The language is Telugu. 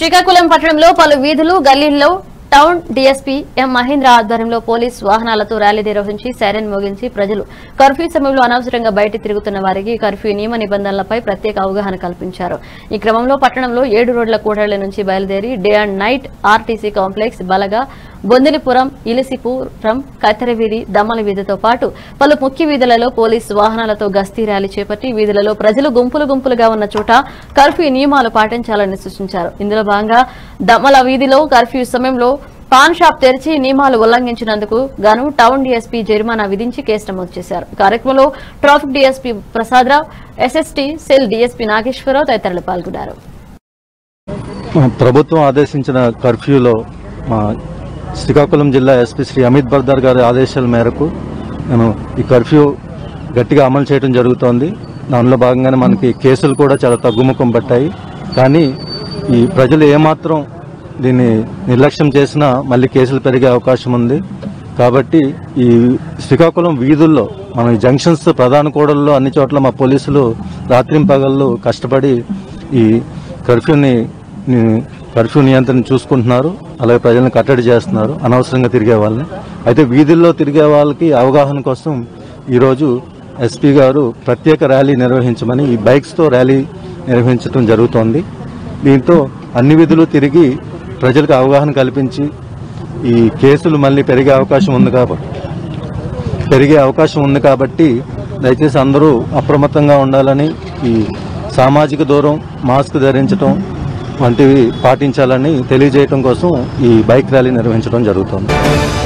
శ్రీకాకుళం పట్టణంలో పలు వీధులు గల్లీల్లో టౌన్ డీఎస్పీ ఎం మహేంద్ర ఆధ్వర్యంలో పోలీస్ వాహనాలతో ర్యాలీ నిర్వహించి సైరన్ మోగించి ప్రజలు కర్ఫ్యూ సమయంలో అనవసరంగా బయట తిరుగుతున్న వారికి కర్ఫ్యూ నియమ నిబంధనలపై ప్రత్యేక అవగాహన కల్పించారు ఈ క్రమంలో పట్టణంలో ఏడు రోడ్ల కూడళ్ల నుంచి బయలుదేరి day and night RTC complex Balaga Bondilipuram Ilisipuram Katteravidhi Dammala వీధితో పాటు పలు ముఖ్య వీధులలో పోలీసు వాహనాలతో గస్తీ ర్యాలీ చేపట్టి వీధులలో ప్రజలు గుంపులు గుంపులుగా ఉన్న చోట కర్ఫ్యూ నియమాలు పాటించాలని సూచించారు ఇందులో భాగంగా దమ్మల వీధిలో కర్ఫ్యూ సమయంలో పాన్ షాప్ తెరిచి నియమాలు ఉల్లంఘించినందుకు గాను టౌన్ డీఎస్పీ జరిమానా విధించి కేసు నమోదు చేశారు కార్యక్రమంలో traffic DSP Prasadarao SST cell DSP Nageswararao తదితరులు పాల్గొన్నారు ప్రభుత్వం ఆదేశించిన కర్ఫ్యూలో మా శ్రీకాకుళం జిల్లా ఎస్పీ శ్రీ అమిత్ బర్దార్ గారి ఆదేశాల మేరకు నేను ఈ కర్ఫ్యూ గట్టిగా అమలు చేయడం జరుగుతోంది దానిలో భాగంగానే మనకి కేసులు కూడా చాలా తగ్గుముఖం పట్టాయి కానీ ఈ ప్రజలు ఏమాత్రం దీన్ని నిర్లక్ష్యం చేసినా మళ్ళీ కేసులు పెరిగే అవకాశం ఉంది కాబట్టి ఈ శ్రీకాకుళం వీధుల్లో మన ఈ జంక్షన్స్ ప్రధాన కూడల్లో అన్ని చోట్ల మా పోలీసులు రాత్రింపగళ్ళు కష్టపడి ఈ కర్ఫ్యూని ని- కర్ఫ్యూ నియంత్రణ చూసుకుంటున్నారు అలాగే ప్రజలను కట్టడి చేస్తున్నారు అనవసరంగా తిరిగే వాళ్ళని అయితే వీధుల్లో తిరిగే వాళ్ళకి అవగాహన కోసం ఈరోజు ఎస్పీ గారు ప్రత్యేక ర్యాలీ నిర్వహించమని ఈ బైక్స్తో ర్యాలీ నిర్వహించడం జరుగుతోంది దీంతో అన్ని విధులు తిరిగి ప్రజలకు అవగాహన కల్పించి ఈ కేసులు మళ్ళీ పెరిగే అవకాశం ఉంది కాబట్టి పెరిగే అవకాశం ఉంది కాబట్టి దయచేసి అందరూ అప్రమత్తంగా ఉండాలని ఈ సామాజిక దూరం మాస్క్ ధరించడం వంటివి పాటించాలని తెలియజేయడం కోసం ఈ బైక్ ర్యాలీ నిర్వహించడం జరుగుతోంది